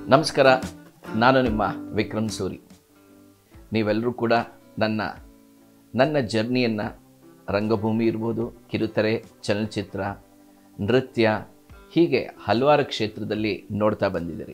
ನಮಸ್ಕಾರ ನಾನು ನಿಮ್ಮ ವಿಕ್ರಮ್ ಸೂರಿ ನೀವೆಲ್ಲರೂ ಕೂಡ ನನ್ನ ನನ್ನ ಜರ್ನಿಯನ್ನು ರಂಗಭೂಮಿ ಇರ್ಬೋದು ಕಿರುತೆರೆ ಚಲನಚಿತ್ರ ನೃತ್ಯ ಹೀಗೆ ಹಲವಾರು ಕ್ಷೇತ್ರದಲ್ಲಿ ನೋಡ್ತಾ ಬಂದಿದ್ದೀರಿ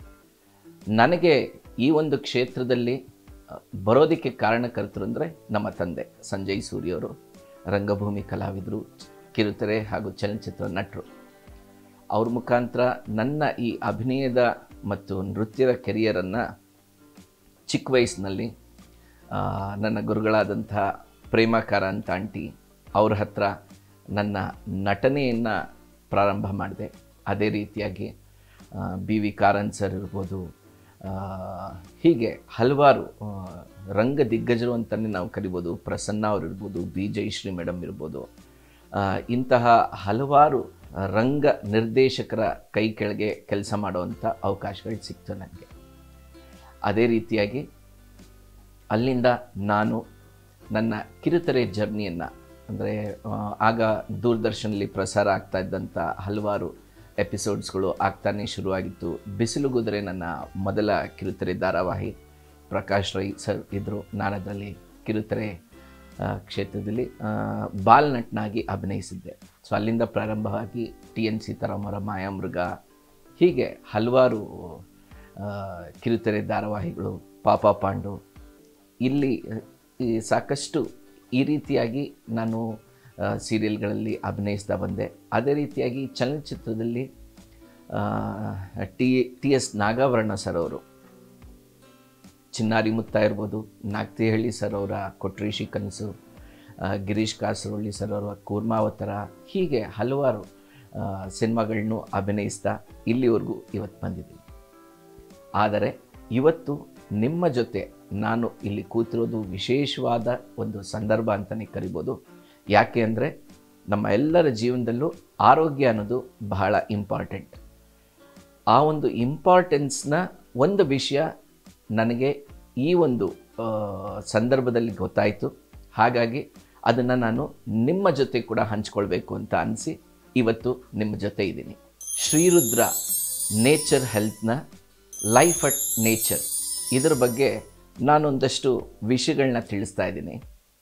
ನನಗೆ ಈ ಒಂದು ಕ್ಷೇತ್ರದಲ್ಲಿ ಅ, ಬರೋದಕ್ಕೆ ಕಾರಣಕರ್ತರು ಅಂದರೆ ನಮ್ಮ ತಂದೆ ಸಂಜಯ್ ಸೂರಿಯವರು ರಂಗಭೂಮಿ ಕಲಾವಿದರು ಕಿರುತೆರೆ ಹಾಗೂ ಚಲನಚಿತ್ರ ನಟರು ಅವ್ರ ಮುಖಾಂತರ ನನ್ನ ಈ ಅಭಿನಯದ ಮತ್ತು ನೃತ್ಯದ ಕೆರಿಯರನ್ನು ಚಿಕ್ಕ ವಯಸ್ಸಿನಲ್ಲಿ ಆ, ನನ್ನ ಗುರುಗಳಾದಂಥ ಪ್ರೇಮಾಕಾರ ಅಂತ ಆಂಟಿ ಅವ್ರ ಹತ್ರ ನನ್ನ ನಟನೆಯನ್ನು ಪ್ರಾರಂಭ ಮಾಡಿದೆ ಅದೇ ರೀತಿಯಾಗಿ ಬಿ ವಿ ಕಾರಂತ್ ಸರ್ ಇರ್ಬೋದು ಆ, ಹೀಗೆ ಹಲವಾರು ಆ, ರಂಗ ದಿಗ್ಗಜರು ಅಂತಲೇ ನಾವು ಕರಿಬೋದು ಪ್ರಸನ್ನ ಅವ್ರು ಇರ್ಬೋದು ಬಿ ಜಯಶ್ರೀ ಮೇಡಮ್ ಇರ್ಬೋದು ಆ, ಇಂತಹ ಹಲವಾರು ರಂಗ ನಿರ್ದೇಶಕರ ಕೈ ಕೆಳಗೆ ಕೆಲಸ ಮಾಡುವಂಥ ಅವಕಾಶಗಳು ಸಿಕ್ತು ನನಗೆ ಅದೇ ರೀತಿಯಾಗಿ ಅಲ್ಲಿಂದ ನಾನು ನನ್ನ ಕಿರುತೆರೆ ಜರ್ನಿಯನ್ನು ಅಂದರೆ ಆಗ ದೂರದರ್ಶನಲ್ಲಿ ಪ್ರಸಾರ ಆಗ್ತಾ ಇದ್ದಂಥ ಹಲವಾರು ಎಪಿಸೋಡ್ಸ್ಗಳು ಆಗ್ತಾನೆ ಶುರುವಾಗಿತ್ತು ಬಿಸಿಲುಗುದರೆ ನನ್ನ ಮೊದಲ ಕಿರುತೆರೆ ಧಾರಾವಾಹಿ ಪ್ರಕಾಶ್ ರೈ ಸರ್ ಇದ್ದರು ನಾನು ಅದರಲ್ಲಿ ಕಿರುತೆರೆ ಆ, ಕ್ಷೇತ್ರದಲ್ಲಿ ಆ, ಬಾಲ್ ನಟನಾಗಿ ಅಭಿನಯಿಸಿದ್ದೆ ಸೊ ಅಲ್ಲಿಂದ ಪ್ರಾರಂಭವಾಗಿ ಟಿ ಎನ್ ಸೀತಾರಾಮರ ಮಾಯಾಮೃಗ ಹೀಗೆ ಹಲವಾರು ಆ, ಕಿರುತೆರೆ ಧಾರಾವಾಹಿಗಳು ಪಾಪ ಪಾಂಡು ಇಲ್ಲಿ ಈ ಸಾಕಷ್ಟು ಈ ರೀತಿಯಾಗಿ ನಾನು ಆ, ಸೀರಿಯಲ್ಗಳಲ್ಲಿ ಅಭಿನಯಿಸ್ತಾ ಬಂದೆ ಅದೇ ರೀತಿಯಾಗಿ ಚಲನಚಿತ್ರದಲ್ಲಿ ಆ, T T S Nagabharana sir ಅವರು ಚಿನ್ನಾರಿ ಮುತ್ತ ಇರ್ಬೋದು ನಾಗ್ತಿಹಳ್ಳಿ ಸರ್ ಅವರ ಕೊಟ್ರೀಶಿ ಕನಸು ಆ, ಗಿರೀಶ್ ಕಾಸರೊಳ್ಳಿ ಸರ್ ಅವರ ಕೂರ್ಮಾವತರ ಹೀಗೆ ಹಲವಾರು ಆ, ಸಿನಿಮಾಗಳನ್ನು ಅಭಿನಯಿಸ್ತಾ ಇಲ್ಲಿವರೆಗೂ ಇವತ್ತು ಬಂದಿದ್ದೀನಿ ಆದರೆ ಇವತ್ತು ನಿಮ್ಮ ಜೊತೆ ನಾನು ಇಲ್ಲಿ ಕೂತಿರೋದು ವಿಶೇಷವಾದ ಒಂದು ಸಂದರ್ಭ ಅಂತಲೇ ಕರಿಬೋದು ಯಾಕೆ ಅಂದರೆ ನಮ್ಮ ಎಲ್ಲರ ಜೀವನದಲ್ಲೂ ಆರೋಗ್ಯ ಅನ್ನೋದು ಬಹಳ ಇಂಪಾರ್ಟೆಂಟ್ ಆ ಒಂದು ಇಂಪಾರ್ಟೆನ್ಸ್ನ ಒಂದು ವಿಷಯ ನನಗೆ ಈ ಒಂದು ಆ, ಸಂದರ್ಭದಲ್ಲಿ ಗೊತ್ತಾಯಿತು ಹಾಗಾಗಿ ಅದನ್ನು ನಾನು ನಿಮ್ಮ ಜೊತೆ ಕೂಡ ಹಂಚ್ಕೊಳ್ಬೇಕು ಅಂತ ಅನಿಸಿ ಇವತ್ತು ನಿಮ್ಮ ಜೊತೆ ಇದ್ದೀನಿ ಶ್ರೀರುದ್ರ ನೇಚರ್ ಹೆಲ್ತ್ನ ಲೈಫ್ ಅಟ್ ನೇಚರ್ ಇದರ ಬಗ್ಗೆ ನಾನೊಂದಷ್ಟು ವಿಷಯಗಳನ್ನ ತಿಳಿಸ್ತಾ ಇದ್ದೀನಿ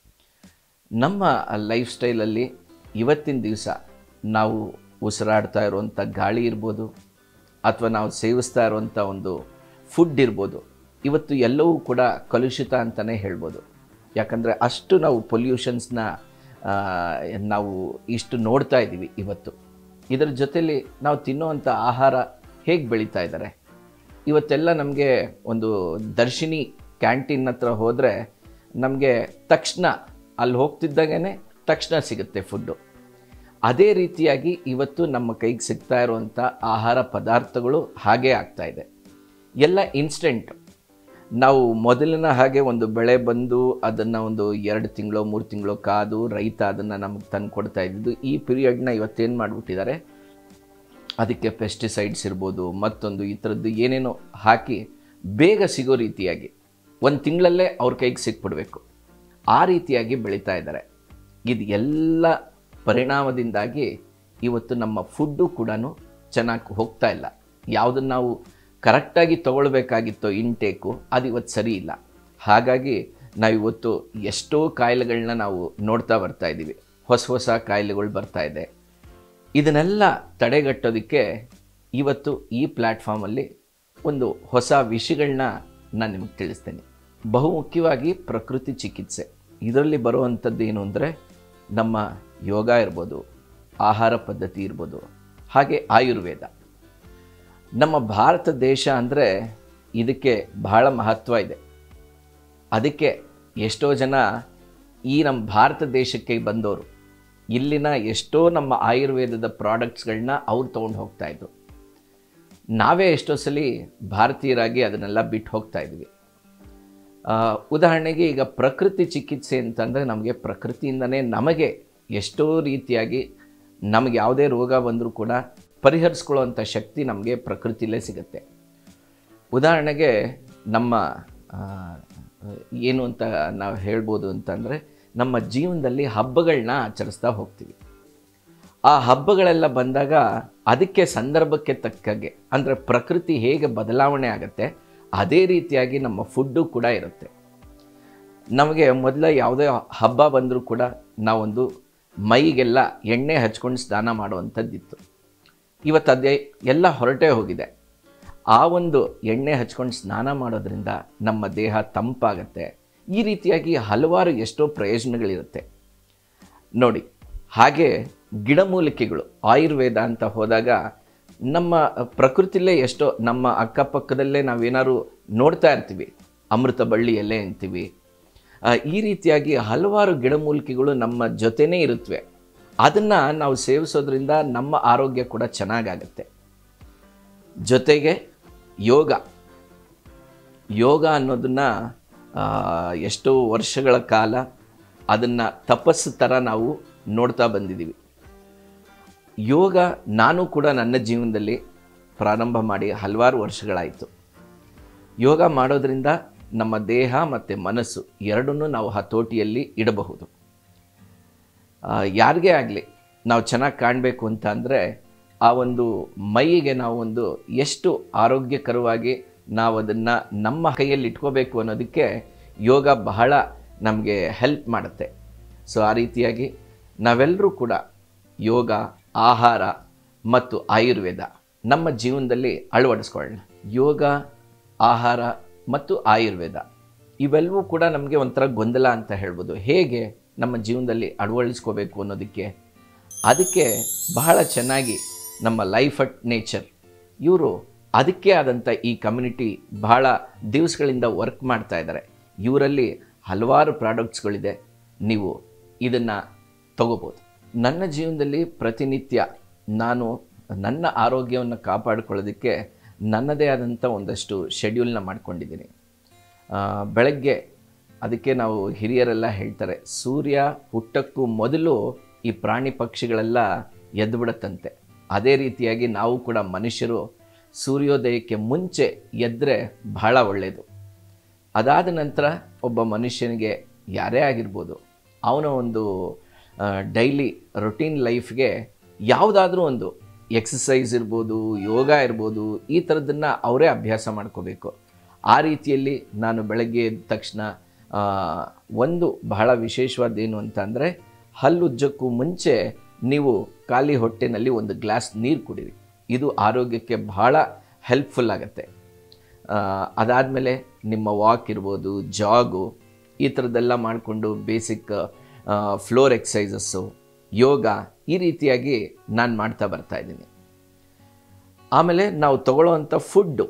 ನಮ್ಮ ಲೈಫ್ ಸ್ಟೈಲಲ್ಲಿ ಇವತ್ತಿನ ದಿವಸ ನಾವು ಉಸಿರಾಡ್ತಾ ಇರುವಂಥ ಗಾಳಿ ಇರ್ಬೋದು ಅಥವಾ ನಾವು ಸೇವಿಸ್ತಾ ಇರುವಂಥ ಒಂದು ಫುಡ್ ಇರ್ಬೋದು ಇವತ್ತು ಎಲ್ಲವೂ ಕೂಡ ಕಲುಷಿತ ಅಂತಲೇ ಹೇಳ್ಬೋದು ಯಾಕಂದರೆ ಅಷ್ಟು ನಾವು ಪೊಲ್ಯೂಷನ್ಸ್ನ ನಾವು ಇಷ್ಟು ನೋಡ್ತಾ ಇದ್ದೀವಿ ಇವತ್ತು ಇದರ ಜೊತೆಲಿ ನಾವು ತಿನ್ನುವಂಥ ಆಹಾರ ಹೇಗೆ ಬೆಳೀತಾ ಇದ್ದಾರೆ ಇವತ್ತೆಲ್ಲ ನಮಗೆ ಒಂದು ದರ್ಶಿನಿ ಕ್ಯಾಂಟೀನ್ ಹತ್ರ ಹೋದರೆ ನಮಗೆ ತಕ್ಷಣ ಅಲ್ಲಿ ಹೋಗ್ತಿದ್ದಾಗೇ ತಕ್ಷಣ ಸಿಗುತ್ತೆ ಫುಡ್ಡು ಅದೇ ರೀತಿಯಾಗಿ ಇವತ್ತು ನಮ್ಮ ಕೈಗೆ ಸಿಗ್ತಾ ಇರುವಂಥ ಆಹಾರ ಪದಾರ್ಥಗಳು ಹಾಗೇ ಆಗ್ತಾ ಇದೆ ಎಲ್ಲ ಇನ್ಸ್ಟೆಂಟ್ ನಾವು ಮೊದಲಿನ ಹಾಗೆ ಒಂದು ಬೆಳೆ ಬಂದು ಅದನ್ನು ಒಂದು ಎರಡು ತಿಂಗಳು ಮೂರು ತಿಂಗಳು ಕಾದು ರೈತ ಅದನ್ನು ನಮಗೆ ತಂದು ಕೊಡ್ತಾ ಇದ್ದಿದ್ದು ಈ ಪೀರಿಯಡ್ನ ಇವತ್ತೇನು ಮಾಡಿಬಿಟ್ಟಿದ್ದಾರೆ ಅದಕ್ಕೆ ಪೆಸ್ಟಿಸೈಡ್ಸ್ ಇರ್ಬೋದು ಮತ್ತೊಂದು ಈ ಥರದ್ದು ಏನೇನೋ ಹಾಕಿ ಬೇಗ ಸಿಗೋ ರೀತಿಯಾಗಿ ಒಂದು ತಿಂಗಳಲ್ಲೇ ಅವ್ರ ಕೈಗೆ ಸಿಕ್ಬಿಡ್ಬೇಕು ಆ ರೀತಿಯಾಗಿ ಬೆಳೀತಾ ಇದ್ದಾರೆ ಇದು ಎಲ್ಲ ಪರಿಣಾಮದಿಂದಾಗಿ ಇವತ್ತು ನಮ್ಮ ಫುಡ್ಡು ಕೂಡ ಚೆನ್ನಾಗಿ ಹೋಗ್ತಾ ಇಲ್ಲ ಯಾವುದನ್ನು ನಾವು ಕರೆಕ್ಟಾಗಿ ತಗೊಳ್ಬೇಕಾಗಿತ್ತೋ ಇಂಟೇಕು ಅದು ಇವತ್ತು ಸರಿ ಇಲ್ಲ ಹಾಗಾಗಿ ನಾವಿವತ್ತು ಎಷ್ಟೋ ಕಾಯಿಲೆಗಳನ್ನ ನಾವು ನೋಡ್ತಾ ಬರ್ತಾ ಇದ್ದೀವಿ ಹೊಸ ಹೊಸ ಕಾಯಿಲೆಗಳು ಬರ್ತಾ ಇದೆ ಇದನ್ನೆಲ್ಲ ತಡೆಗಟ್ಟೋದಕ್ಕೆ ಇವತ್ತು ಈ ಪ್ಲ್ಯಾಟ್ಫಾರ್ಮಲ್ಲಿ ಒಂದು ಹೊಸ ವಿಷಯಗಳನ್ನ ನಾನು ನಿಮಗೆ ತಿಳಿಸ್ತೇನೆ ಬಹುಮುಖ್ಯವಾಗಿ ಪ್ರಕೃತಿ ಚಿಕಿತ್ಸೆ ಇದರಲ್ಲಿ ಬರುವಂಥದ್ದು ಏನು ಅಂದರೆ ನಮ್ಮ ಯೋಗ ಇರ್ಬೋದು ಆಹಾರ ಪದ್ಧತಿ ಇರ್ಬೋದು ಹಾಗೆ ಆಯುರ್ವೇದ ನಮ್ಮ ಭಾರತ ದೇಶ ಅಂದರೆ ಇದಕ್ಕೆ ಬಹಳ ಮಹತ್ವ ಇದೆ ಅದಕ್ಕೆ ಎಷ್ಟೋ ಜನ ಈ ನಮ್ಮ ಭಾರತ ದೇಶಕ್ಕೆ ಬಂದವರು ಇಲ್ಲಿನ ಎಷ್ಟೋ ನಮ್ಮ ಆಯುರ್ವೇದದ ಪ್ರಾಡಕ್ಟ್ಸ್ಗಳನ್ನ ಅವ್ರು ತೊಗೊಂಡು ಹೋಗ್ತಾ ಇದ್ರು ನಾವೇ ಎಷ್ಟೋ ಸಲ ಭಾರತೀಯರಾಗಿ ಅದನ್ನೆಲ್ಲ ಬಿಟ್ಟು ಹೋಗ್ತಾ ಇದ್ವಿ ಆ, ಉದಾಹರಣೆಗೆ ಈಗ ಪ್ರಕೃತಿ ಚಿಕಿತ್ಸೆ ಅಂತಂದರೆ ನಮಗೆ ಪ್ರಕೃತಿಯಿಂದನೇ ನಮಗೆ ಎಷ್ಟೋ ರೀತಿಯಾಗಿ ನಮಗೆ ಯಾವುದೇ ರೋಗ ಬಂದರೂ ಕೂಡ ಪರಿಹರಿಸ್ಕೊಳ್ಳುವಂಥ ಶಕ್ತಿ ನಮಗೆ ಪ್ರಕೃತಿಲೇ ಸಿಗುತ್ತೆ ಉದಾಹರಣೆಗೆ ನಮ್ಮ ಆ, ಏನು ಅಂತ ನಾವು ಹೇಳ್ಬೋದು ಅಂತಂದರೆ ನಮ್ಮ ಜೀವನದಲ್ಲಿ ಹಬ್ಬಗಳನ್ನ ಆಚರಿಸ್ತಾ ಹೋಗ್ತೀವಿ ಆ ಹಬ್ಬಗಳೆಲ್ಲ ಬಂದಾಗ ಅದಕ್ಕೆ ಸಂದರ್ಭಕ್ಕೆ ತಕ್ಕಾಗೆ ಅಂದರೆ ಪ್ರಕೃತಿ ಹೇಗೆ ಬದಲಾವಣೆ ಆಗುತ್ತೆ ಅದೇ ರೀತಿಯಾಗಿ ನಮ್ಮ ಫುಡ್ಡು ಕೂಡ ಇರುತ್ತೆ ನಮಗೆ ಮೊದಲ ಯಾವುದೇ ಹಬ್ಬ ಬಂದರೂ ಕೂಡ ನಾವೊಂದು ಮೈಗೆಲ್ಲ ಎಣ್ಣೆ ಹಚ್ಕೊಂಡು ಸ್ನಾನ ಮಾಡುವಂಥದ್ದಿತ್ತು ಇವತ್ತು ಅದೇ ಎಲ್ಲ ಹೊರಟೇ ಹೋಗಿದೆ ಆ ಒಂದು ಎಣ್ಣೆ ಹಚ್ಕೊಂಡು ಸ್ನಾನ ಮಾಡೋದ್ರಿಂದ ನಮ್ಮ ದೇಹ ತಂಪಾಗತ್ತೆ ಈ ರೀತಿಯಾಗಿ ಹಲವಾರು ಎಷ್ಟೋ ಪ್ರಯೋಜನಗಳಿರುತ್ತೆ ನೋಡಿ ಹಾಗೆ ಗಿಡಮೂಲಿಕೆಗಳು ಆಯುರ್ವೇದ ಅಂತ ಹೋದಾಗ ನಮ್ಮ ಪ್ರಕೃತಿಲೇ ಎಷ್ಟೋ ನಮ್ಮ ಅಕ್ಕಪಕ್ಕದಲ್ಲೇ ನಾವೇನಾದ್ರು ನೋಡ್ತಾ ಇರ್ತೀವಿ ಅಮೃತ ಬಳ್ಳಿ ಎಲೆ ಅಂತೀವಿ ಆ, ಈ ರೀತಿಯಾಗಿ ಹಲವಾರು ಗಿಡಮೂಲಿಕೆಗಳು ನಮ್ಮ ಜೊತೆನೇ ಇರುತ್ತವೆ ಅದನ್ನು ನಾವು ಸೇವಿಸೋದ್ರಿಂದ ನಮ್ಮ ಆರೋಗ್ಯ ಕೂಡ ಚೆನ್ನಾಗಾಗತ್ತೆ ಜೊತೆಗೆ ಯೋಗ ಯೋಗ ಅನ್ನೋದನ್ನ ಆ, ಎಷ್ಟೋ ವರ್ಷಗಳ ಕಾಲ ಅದನ್ನು ತಪಸ್ಸು ಥರ ನಾವು ನೋಡ್ತಾ ಬಂದಿದ್ದೀವಿ ಯೋಗ ನಾನು ಕೂಡ ನನ್ನ ಜೀವನದಲ್ಲಿ ಪ್ರಾರಂಭ ಮಾಡಿ ಹಲವಾರು ವರ್ಷಗಳಾಯಿತು ಯೋಗ ಮಾಡೋದ್ರಿಂದ ನಮ್ಮ ದೇಹ ಮತ್ತು ಮನಸ್ಸು ಎರಡನ್ನೂ ನಾವು ಹತೋಟಿಯಲ್ಲಿ ಇಡಬಹುದು ಆ, ಯಾರಿಗೇ ಆಗಲಿ ನಾವು ಚೆನ್ನಾಗಿ ಕಾಣಬೇಕು ಅಂತ ಅಂದರೆ ಆ ಒಂದು ಮೈಗೆ ನಾವು ಒಂದು ಎಷ್ಟು ಆರೋಗ್ಯಕರವಾಗಿ ನಾವು ಅದನ್ನು ನಮ್ಮ ಕೈಯಲ್ಲಿ ಇಟ್ಕೋಬೇಕು ಅನ್ನೋದಕ್ಕೆ ಯೋಗ ಬಹಳ ನಮಗೆ ಹೆಲ್ಪ್ ಮಾಡುತ್ತೆ ಸೊ ಆ ರೀತಿಯಾಗಿ ನಾವೆಲ್ಲರೂ ಕೂಡ ಯೋಗ ಆಹಾರ ಮತ್ತು ಆಯುರ್ವೇದ ನಮ್ಮ ಜೀವನದಲ್ಲಿ ಅಳವಡಿಸ್ಕೊಳ್ಳೋಣ ಯೋಗ ಆಹಾರ ಮತ್ತು ಆಯುರ್ವೇದ ಇವೆಲ್ಲವೂ ಕೂಡ ನಮಗೆ ಒಂಥರ ಗೊಂದಲ ಅಂತ ಹೇಳ್ಬೋದು ಹೇಗೆ ನಮ್ಮ ಜೀವನದಲ್ಲಿ ಅಳವಡಿಸ್ಕೋಬೇಕು ಅನ್ನೋದಕ್ಕೆ ಅದಕ್ಕೆ ಬಹಳ ಚೆನ್ನಾಗಿ ನಮ್ಮ ಲೈಫ್ ಅಟ್ ನೇಚರ್ ಇವರು ಅದಕ್ಕೆ ಆದಂಥ ಈ ಕಮ್ಯುನಿಟಿ ಬಹಳ ದಿವಸಗಳಿಂದ ವರ್ಕ್ ಮಾಡ್ತಾ ಇದ್ದಾರೆ ಇವರಲ್ಲಿ ಹಲವಾರು ಪ್ರಾಡಕ್ಟ್ಸ್ಗಳಿದೆ ನೀವು ಇದನ್ನು ತಗೋಬೋದು ನನ್ನ ಜೀವನದಲ್ಲಿ ಪ್ರತಿನಿತ್ಯ ನಾನು ನನ್ನ ಆರೋಗ್ಯವನ್ನು ಕಾಪಾಡಿಕೊಳ್ಳೋದಕ್ಕೆ ನನ್ನದೇ ಆದಂಥ ಒಂದಷ್ಟು ಶೆಡ್ಯೂಲ್ನ ಮಾಡ್ಕೊಂಡಿದ್ದೀನಿ ಆ, ಬೆಳಗ್ಗೆ ಅದಕ್ಕೆ ನಾವು ಹಿರಿಯರೆಲ್ಲ ಹೇಳ್ತಾರೆ ಸೂರ್ಯ ಹುಟ್ಟಕ್ಕೂ ಮೊದಲು ಈ ಪ್ರಾಣಿ ಪಕ್ಷಿಗಳೆಲ್ಲ ಎದ್ದು ಬಿಡುತ್ತಂತೆ ಅದೇ ರೀತಿಯಾಗಿ ನಾವು ಕೂಡ ಮನುಷ್ಯರು ಸೂರ್ಯೋದಯಕ್ಕೆ ಮುಂಚೆ ಎದ್ದರೆ ಬಹಳ ಒಳ್ಳೆಯದು ಅದಾದ ನಂತರ ಒಬ್ಬ ಮನುಷ್ಯನಿಗೆ ಯಾರೇ ಆಗಿರ್ಬೋದು ಅವನ ಒಂದು ಡೈಲಿ ರೊಟೀನ್ ಲೈಫ್ಗೆ ಯಾವುದಾದ್ರೂ ಒಂದು ಎಕ್ಸಸೈಸ್ ಇರ್ಬೋದು ಯೋಗ ಇರ್ಬೋದು ಈ ಥರದ್ದನ್ನು ಅವರೇ ಅಭ್ಯಾಸ ಮಾಡ್ಕೋಬೇಕು ಆ ರೀತಿಯಲ್ಲಿ ನಾನು ಬೆಳಗ್ಗೆ ಎದ್ದ ತಕ್ಷಣ ಆ, ಒಂದು ಬಹಳ ವಿಶೇಷವಾದ್ದೇನು ಅಂತ ಅಂದರೆ ಹಲ್ಲುಜ್ಜಕ್ಕೂ ಮುಂಚೆ ನೀವು ಖಾಲಿ ಹೊಟ್ಟೆನಲ್ಲಿ ಒಂದು ಗ್ಲಾಸ್ ನೀರು ಕುಡೀರಿ ಇದು ಆರೋಗ್ಯಕ್ಕೆ ಬಹಳ ಹೆಲ್ಪ್ಫುಲ್ ಆಗುತ್ತೆ ಅದಾದಮೇಲೆ ನಿಮ್ಮ ವಾಕ್ ಇರ್ಬೋದು ಜಾಗು ಈ ಥರದ್ದೆಲ್ಲ ಮಾಡಿಕೊಂಡು ಬೇಸಿಕ್ ಫ್ಲೋರ್ ಎಕ್ಸಸೈಸಸ್ಸು ಯೋಗ ಈ ರೀತಿಯಾಗಿ ನಾನು ಮಾಡ್ತಾ ಬರ್ತಾ ಇದ್ದೀನಿ ಆಮೇಲೆ ನಾವು ತಗೊಳ್ಳೋವಂಥ ಫುಡ್ಡು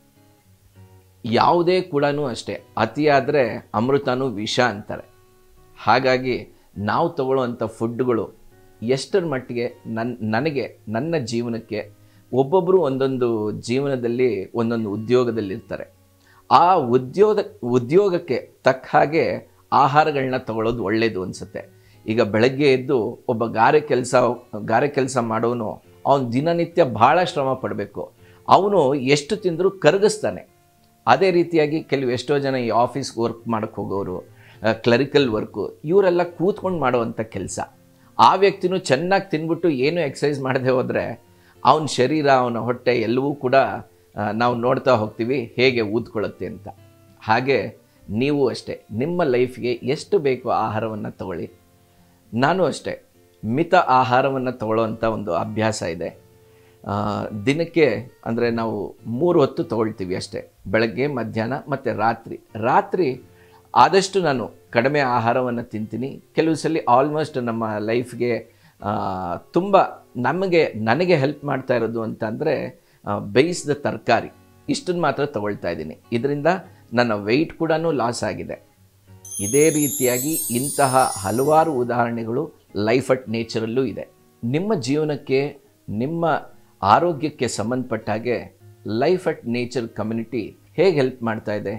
ಯಾವುದೇ ಕೂಡ ಅಷ್ಟೇ ಅತಿಯಾದರೆ ಅಮೃತನೂ ವಿಷ ಅಂತಾರೆ ಹಾಗಾಗಿ ನಾವು ತಗೊಳ್ಳುವಂಥ ಫುಡ್ಗಳು ಎಷ್ಟರ ಮಟ್ಟಿಗೆ ನನ್ನ ನನಗೆ ನನ್ನ ಜೀವನಕ್ಕೆ ಒಬ್ಬೊಬ್ಬರು ಒಂದೊಂದು ಜೀವನದಲ್ಲಿ ಒಂದೊಂದು ಉದ್ಯೋಗದಲ್ಲಿರ್ತಾರೆ ಆ ಉದ್ಯೋಗ ಉದ್ಯೋಗಕ್ಕೆ ತಕ್ಕ ಹಾಗೆ ಆಹಾರಗಳನ್ನ ತಗೊಳ್ಳೋದು ಒಳ್ಳೆಯದು ಅನಿಸುತ್ತೆ ಈಗ ಬೆಳಗ್ಗೆ ಎದ್ದು ಒಬ್ಬ ಗಾರೆ ಕೆಲಸ ಗಾರೆ ಕೆಲಸ ಮಾಡೋನು ಅವನು ದಿನನಿತ್ಯ ಭಾಳ ಶ್ರಮ ಪಡಬೇಕು ಅವನು ಎಷ್ಟು ತಿಂದರೂ ಕರಗಿಸ್ತಾನೆ ಅದೇ ರೀತಿಯಾಗಿ ಕೆಲವು ಎಷ್ಟೋ ಜನ ಈ ಆಫೀಸ್ ವರ್ಕ್ ಮಾಡೋಕ್ಕೆ ಹೋಗೋರು ಕ್ಲರಿಕಲ್ ವರ್ಕು ಇವರೆಲ್ಲ ಕೂತ್ಕೊಂಡು ಮಾಡುವಂಥ ಕೆಲಸ ಆ ವ್ಯಕ್ತಿನೂ ಚೆನ್ನಾಗಿ ತಿನ್ಬಿಟ್ಟು ಏನು ಎಕ್ಸಸೈಸ್ ಮಾಡದೆ ಹೋದರೆ ಅವನ ಶರೀರ ಅವನ ಹೊಟ್ಟೆ ಎಲ್ಲವೂ ಕೂಡ ಆ, ನಾವು ನೋಡ್ತಾ ಹೋಗ್ತೀವಿ ಹೇಗೆ ಊದ್ಕೊಳ್ಳುತ್ತೆ ಅಂತ ಹಾಗೆ ನೀವು ಅಷ್ಟೇ ನಿಮ್ಮ ಲೈಫ್ಗೆ ಎಷ್ಟು ಬೇಕೋ ಆಹಾರವನ್ನು ತಗೊಳ್ಳಿ ನಾನು ಅಷ್ಟೇ ಮಿತ ಆಹಾರವನ್ನು ತಗೊಳ್ಳೋವಂಥ ಒಂದು ಅಭ್ಯಾಸ ಇದೆ ಆ, ದಿನಕ್ಕೆ ಅಂದರೆ ನಾವು ಮೂರು ಹೊತ್ತು ತಗೊಳ್ತೀವಿ ಅಷ್ಟೇ ಬೆಳಗ್ಗೆ ಮಧ್ಯಾಹ್ನ ಮತ್ತು ರಾತ್ರಿ ರಾತ್ರಿ ಆದಷ್ಟು ನಾನು ಕಡಿಮೆ ಆಹಾರವನ್ನು ತಿಂತೀನಿ ಕೆಲವು ಸಲ ಆಲ್ಮೋಸ್ಟ್ ನಮ್ಮ ಲೈಫ್ಗೆ ತುಂಬ ನಮಗೆ ನನಗೆ ಹೆಲ್ಪ್ ಮಾಡ್ತಾ ಇರೋದು ಅಂತಂದರೆ ಬೇಯಿಸಿದ ತರಕಾರಿ ಇಷ್ಟನ್ನು ಮಾತ್ರ ತಗೊಳ್ತಾ ಇದ್ದೀನಿ ಇದರಿಂದ ನನ್ನ ವೆಯ್ಟ್ ಕೂಡ ಲಾಸ್ ಆಗಿದೆ ಇದೇ ರೀತಿಯಾಗಿ ಇಂತಹ ಹಲವಾರು ಉದಾಹರಣೆಗಳು ಲೈಫ್ ಅಟ್ ನೇಚರಲ್ಲೂ ಇದೆ ನಿಮ್ಮ ಜೀವನಕ್ಕೆ ನಿಮ್ಮ ಆರೋಗ್ಯಕ್ಕೆ ಸಂಬಂಧಪಟ್ಟ ಹಾಗೆ ಲೈಫ್ ಅಟ್ ನೇಚರ್ ಕಮ್ಯುನಿಟಿ ಹೇಗೆ ಹೆಲ್ಪ್ ಮಾಡ್ತಾ ಇದೆ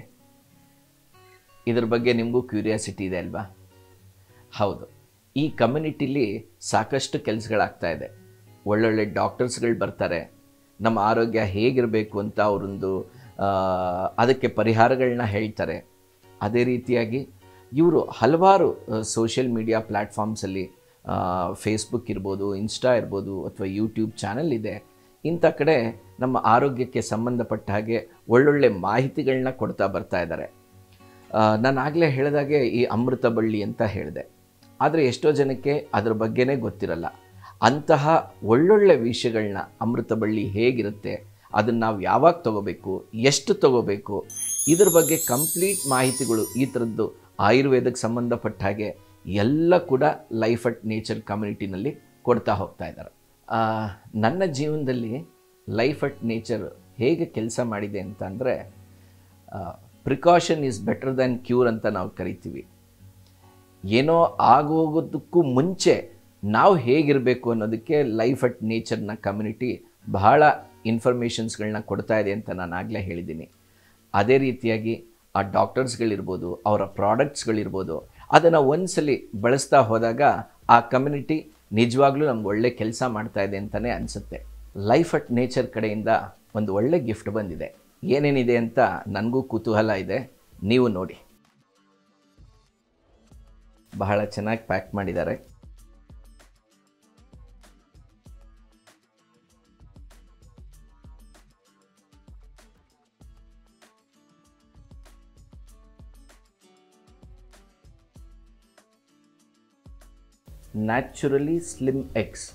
ಇದ್ರ ಬಗ್ಗೆ ನಿಮಗೂ ಕ್ಯೂರಿಯಾಸಿಟಿ ಇದೆ ಅಲ್ವಾ ಹೌದು ಈ ಕಮ್ಯುನಿಟಿಲಿ ಸಾಕಷ್ಟು ಕೆಲಸಗಳಾಗ್ತಾ ಇದೆ ಒಳ್ಳೊಳ್ಳೆ ಡಾಕ್ಟರ್ಸ್ಗಳು ಬರ್ತಾರೆ ನಮ್ಮ ಆರೋಗ್ಯ ಹೇಗಿರಬೇಕು ಅಂತ ಅವರೊಂದು ಆ, ಅದಕ್ಕೆ ಪರಿಹಾರಗಳನ್ನ ಹೇಳ್ತಾರೆ ಅದೇ ರೀತಿಯಾಗಿ ಇವರು ಹಲವಾರು ಸೋಷಿಯಲ್ ಮೀಡಿಯಾ ಪ್ಲ್ಯಾಟ್ಫಾರ್ಮ್ಸಲ್ಲಿ ಫೇಸ್ಬುಕ್ ಇರ್ಬೋದು ಇನ್ಸ್ಟಾ ಇರ್ಬೋದು ಅಥವಾ ಯೂಟ್ಯೂಬ್ ಚಾನಲ್ ಇದೆ ಇಂಥ ಕಡೆ ನಮ್ಮ ಆರೋಗ್ಯಕ್ಕೆ ಸಂಬಂಧಪಟ್ಟ ಹಾಗೆ ಒಳ್ಳೊಳ್ಳೆ ಮಾಹಿತಿಗಳನ್ನ ಕೊಡ್ತಾ ಬರ್ತಾ ಇದ್ದಾರೆ ನಾನು ಆಗಲೇ ಹೇಳಿದಾಗೆ ಈ ಅಮೃತ ಬಳ್ಳಿ ಅಂತ ಹೇಳಿದೆ ಆದರೆ ಎಷ್ಟೋ ಜನಕ್ಕೆ ಅದ್ರ ಬಗ್ಗೆನೇ ಗೊತ್ತಿರಲ್ಲ ಅಂತಹ ಒಳ್ಳೊಳ್ಳೆ ವಿಷಯಗಳನ್ನ ಅಮೃತ ಬಳ್ಳಿ ಹೇಗಿರುತ್ತೆ ಅದನ್ನು ನಾವು ಯಾವಾಗ ತಗೋಬೇಕು ಎಷ್ಟು ತಗೋಬೇಕು ಇದ್ರ ಬಗ್ಗೆ ಕಂಪ್ಲೀಟ್ ಮಾಹಿತಿಗಳು ಈ ಥರದ್ದು ಆಯುರ್ವೇದಕ್ಕೆ ಸಂಬಂಧಪಟ್ಟ ಹಾಗೆ ಎಲ್ಲ ಕೂಡ ಲೈಫ್ ಅಟ್ ನೇಚರ್ ಕಮ್ಯುನಿಟಿನಲ್ಲಿ ಕೊಡ್ತಾ ಹೋಗ್ತಾ ಇದ್ದಾರೆ ಆ, ನನ್ನ ಜೀವನದಲ್ಲಿ ಲೈಫ್ ಅಟ್ ನೇಚರ್ ಹೇಗೆ ಕೆಲಸ ಮಾಡಿದೆ ಅಂತ ಅಂದರೆ precaution is better than cure ಅಂತ ನಾವು ಕರಿತೀವಿ ಏನೋ ಆಗೋಗೋದಕ್ಕೂ ಮುಂಚೆ ನಾವು ಹೇಗಿರಬೇಕು ಅನ್ನೋದಕ್ಕೆ ಲೈಫ್ ಅಟ್ ನೇಚರ್ನ ಕಮ್ಯುನಿಟಿ ಬಹಳ ಇನ್ಫಾರ್ಮೇಷನ್ಸ್ಗಳನ್ನ ಕೊಡ್ತಾ ಇದೆ ಅಂತ ನಾನು ಆಗಲೇ ಹೇಳಿದ್ದೀನಿ ಅದೇ ರೀತಿಯಾಗಿ ಆ ಡಾಕ್ಟರ್ಸ್ಗಳಿರ್ಬೋದು ಅವರ ಪ್ರಾಡಕ್ಟ್ಸ್ಗಳಿರ್ಬೋದು ಅದನ್ನು ಒಂದ್ಸಲಿ ಬಳಸ್ತಾ ಹೋದಾಗ ಆ ಕಮ್ಯುನಿಟಿ ನಿಜವಾಗ್ಲೂ ನಮ್ಗೆ ಒಳ್ಳೆ ಕೆಲಸ ಮಾಡ್ತಾ ಇದೆ ಅಂತಲೇ ಅನಿಸುತ್ತೆ ಲೈಫ್ ಅಟ್ ನೇಚರ್ ಕಡೆಯಿಂದ ಒಂದು ಒಳ್ಳೆ ಗಿಫ್ಟ್ ಬಂದಿದೆ ಏನೇನಿದೆ ಅಂತ ನನಗೂ ಕುತೂಹಲ ಇದೆ ನೀವು ನೋಡಿ ಬಹಳ ಚೆನ್ನಾಗಿ ಪ್ಯಾಕ್ ಮಾಡಿದ್ದಾರೆ ನ್ಯಾಚುರಲಿ ಸ್ಲಿಮ್ ಎಗ್ಸ್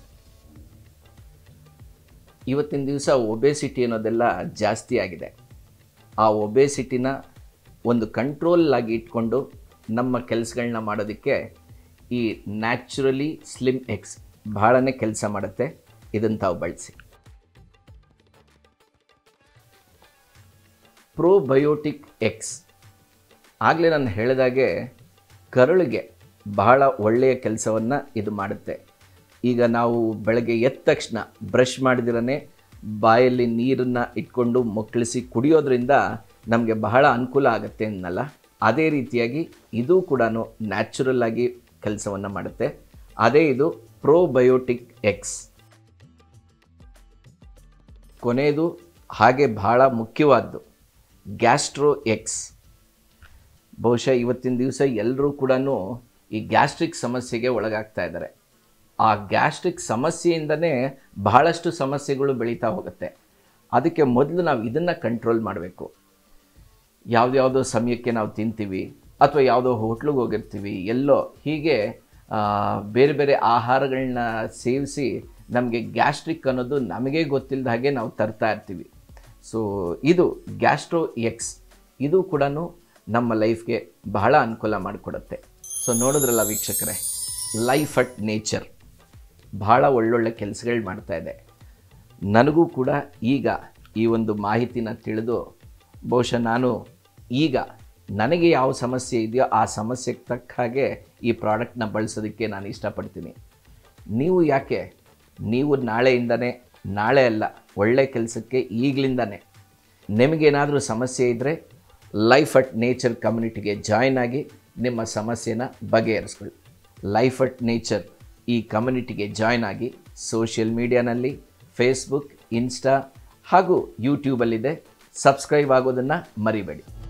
ಇವತ್ತಿನ ದಿವಸ ಒಬೆಸಿಟಿ ಅನ್ನೋದೆಲ್ಲ ಜಾಸ್ತಿ ಆಗಿದೆ ಆ ಒಬೆಸಿಟಿನ ಒಂದು ಕಂಟ್ರೋಲ್ ಆಗಿ ಇಟ್ಕೊಂಡು ನಮ್ಮ ಕೆಲಸಗಳನ್ನ ಮಾಡೋದಕ್ಕೆ ಈ ನ್ಯಾಚುರಲಿ ಸ್ಲಿಮ್ ಎಗ್ಸ್ ಬಹಳನೇ ಕೆಲಸ ಮಾಡುತ್ತೆ ಇದನ್ನು ತಾವು ಬಳಸಿ ಪ್ರೋಬಯೋಟಿಕ್ ಎಗ್ಸ್ ಆಗಲೇ ನಾನು ಹೇಳಿದಾಗೆ ಕರುಳಿಗೆ ಬಹಳ ಒಳ್ಳೆಯ ಕೆಲಸವನ್ನು ಇದು ಮಾಡುತ್ತೆ ಈಗ ನಾವು ಬೆಳಗ್ಗೆ ಎದ್ದ ತಕ್ಷಣ ಬ್ರಷ್ ಮಾಡಿದಿರೇ ಬಾಯಲ್ಲಿ ನೀರನ್ನು ಇಟ್ಕೊಂಡು ಮೊಕ್ಕಳಿಸಿ ಕುಡಿಯೋದ್ರಿಂದ ನಮಗೆ ಬಹಳ ಅನುಕೂಲ ಆಗುತ್ತೆ ಅನ್ನಲ್ಲ ಅದೇ ರೀತಿಯಾಗಿ ಇದು ಕೂಡ ನ್ಯಾಚುರಲ್ ಆಗಿ ಕೆಲಸವನ್ನು ಮಾಡುತ್ತೆ ಅದೇ ಇದು ಪ್ರೋಬಯೋಟಿಕ್ ಎಕ್ಸ್ ಕೊನೆಯದು ಹಾಗೆ ಬಹಳ ಮುಖ್ಯವಾದ್ದು ಗ್ಯಾಸ್ಟ್ರೋ ಎಕ್ಸ್ ಬಹುಶಃ ಇವತ್ತಿನ ದಿವಸ ಎಲ್ಲರೂ ಕೂಡ ಈ ಗ್ಯಾಸ್ಟ್ರಿಕ್ ಸಮಸ್ಯೆಗೆ ಒಳಗಾಗ್ತಾ ಇದ್ದಾರೆ ಆ ಗ್ಯಾಸ್ಟ್ರಿಕ್ ಸಮಸ್ಯೆಯಿಂದನೇ ಬಹಳಷ್ಟು ಸಮಸ್ಯೆಗಳು ಬೆಳೀತಾ ಹೋಗುತ್ತೆ ಅದಕ್ಕೆ ಮೊದಲು ನಾವು ಇದನ್ನು ಕಂಟ್ರೋಲ್ ಮಾಡಬೇಕು ಯಾವುದ್ಯಾವುದೋ ಸಮಯಕ್ಕೆ ನಾವು ತಿಂತೀವಿ ಅಥವಾ ಯಾವುದೋ ಹೋಟ್ಲಿಗೆ ಹೋಗಿರ್ತೀವಿ ಎಲ್ಲೋ ಹೀಗೆ ಆ, ಬೇರೆ ಬೇರೆ ಆಹಾರಗಳನ್ನ ಸೇವಿಸಿ ನಮಗೆ ಗ್ಯಾಸ್ಟ್ರಿಕ್ ಅನ್ನೋದು ನಮಗೆ ಗೊತ್ತಿಲ್ಲದ ಹಾಗೆ ನಾವು ತರ್ತಾ ಇರ್ತೀವಿ ಸೊ ಇದು ಗ್ಯಾಸ್ಟ್ರೋ ಎಕ್ಸ್ ಇದು ಕೂಡ ನಮ್ಮ ಲೈಫ್ಗೆ ಬಹಳ ಅನುಕೂಲ ಮಾಡಿಕೊಡುತ್ತೆ ಸೊ ನೋಡಿದ್ರಲ್ಲ ವೀಕ್ಷಕರೇ ಲೈಫ್ ಅಟ್ ನೇಚರ್ ಬಹಳ ಒಳ್ಳೊಳ್ಳೆ ಕೆಲಸಗಳು ಮಾಡ್ತಾ ಇದೆ ನನಗೂ ಕೂಡ ಈಗ ಈ ಒಂದು ಮಾಹಿತಿನ ತಿಳಿದು ಬಹುಶಃ ನಾನು ಈಗ ನನಗೆ ಯಾವ ಸಮಸ್ಯೆ ಇದೆಯೋ ಆ ಸಮಸ್ಯೆಗೆ ತಕ್ಕ ಹಾಗೆ ಈ ಪ್ರಾಡಕ್ಟ್ನ ಬಳಸೋದಕ್ಕೆ ನಾನು ಇಷ್ಟಪಡ್ತೀನಿ ನೀವು ಯಾಕೆ ನೀವು ನಾಳೆಯಿಂದನೇ ನಾಳೆ ಅಲ್ಲ ಒಳ್ಳೆ ಕೆಲಸಕ್ಕೆ ಈಗಲಿಂದನೇ ನಿಮಗೇನಾದರೂ ಸಮಸ್ಯೆ ಇದ್ದರೆ ಲೈಫ್ ಅಟ್ ನೇಚರ್ ಕಮ್ಯುನಿಟಿಗೆ ಜಾಯ್ನ್ ಆಗಿ ನಿಮ್ಮ ಸಮಸ್ಯೆನ ಬಗೆಹರಿಸ್ಕೊಳ್ಳಿ ಲೈಫ್ ಅಟ್ ನೇಚರ್ ಈ ಕಮ್ಯುನಿಟಿಗೆ ಜಾಯ್ನ್ ಆಗಿ ಸೋಷಿಯಲ್ ಮೀಡಿಯಾನಲ್ಲಿ ಫೇಸ್ಬುಕ್ ಇನ್ಸ್ಟಾ ಹಾಗೂ ಯೂಟ್ಯೂಬಲ್ಲಿದೆ ಸಬ್ಸ್ಕ್ರೈಬ್ ಆಗೋದನ್ನು ಮರಿಬೇಡಿ